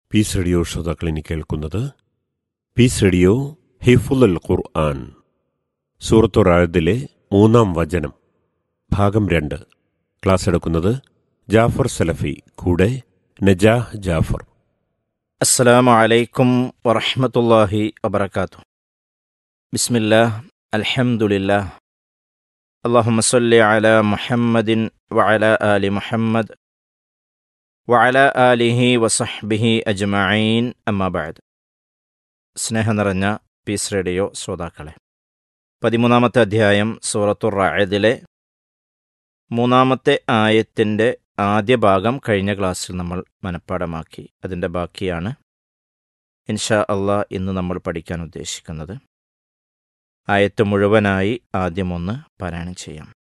piece radio ശ്രോതാക്കൾ ഇനി കേൾക്കുന്നത് പീസ് റേഡിയോ ഹിഫുൽ ഖുർആൻ സൂറത്തുറായതിലെ മൂന്നാം വചനം ഭാഗം രണ്ട് ക്ലാസ് എടുക്കുന്നത് ജാഫർ സലഫി കൂടെ നജാഹ് ജാഫർ അസ്സലാമു അലൈക്കും വറഹ്മത്തുള്ളാഹി വബറകാതുഹു ബിസ്മില്ലാഹ് അൽഹംദുലില്ലാഹ് അല്ലാഹുമ്മ സ്വല്ലി അലാ മുഹമ്മദിൻ വഅലാ ആലി മുഹമ്മദ് വഅലാ ആലിഹി വസഹ്ബിഹി അജ്മഈൻ അമ്മാ ബഅദ് സ്നേഹം നിറഞ്ഞ പീസ് റേഡിയോ ശ്രോതാക്കളെ പതിമൂന്നാമത്തെ അധ്യായം സൂറത്തുർ റഅദിലെ മൂന്നാമത്തെ ആയത്തിൻ്റെ ആദ്യ ഭാഗം കഴിഞ്ഞ ക്ലാസ്സിൽ നമ്മൾ മനഃപ്പാടമാക്കി അതിൻ്റെ ബാക്കിയാണ് ഇൻഷാ അള്ളാ ഇന്ന് നമ്മൾ പഠിക്കാൻ ഉദ്ദേശിക്കുന്നത് ആയത്ത് മുഴുവനായി ആദ്യം ഒന്ന് പാരായണം ചെയ്യാം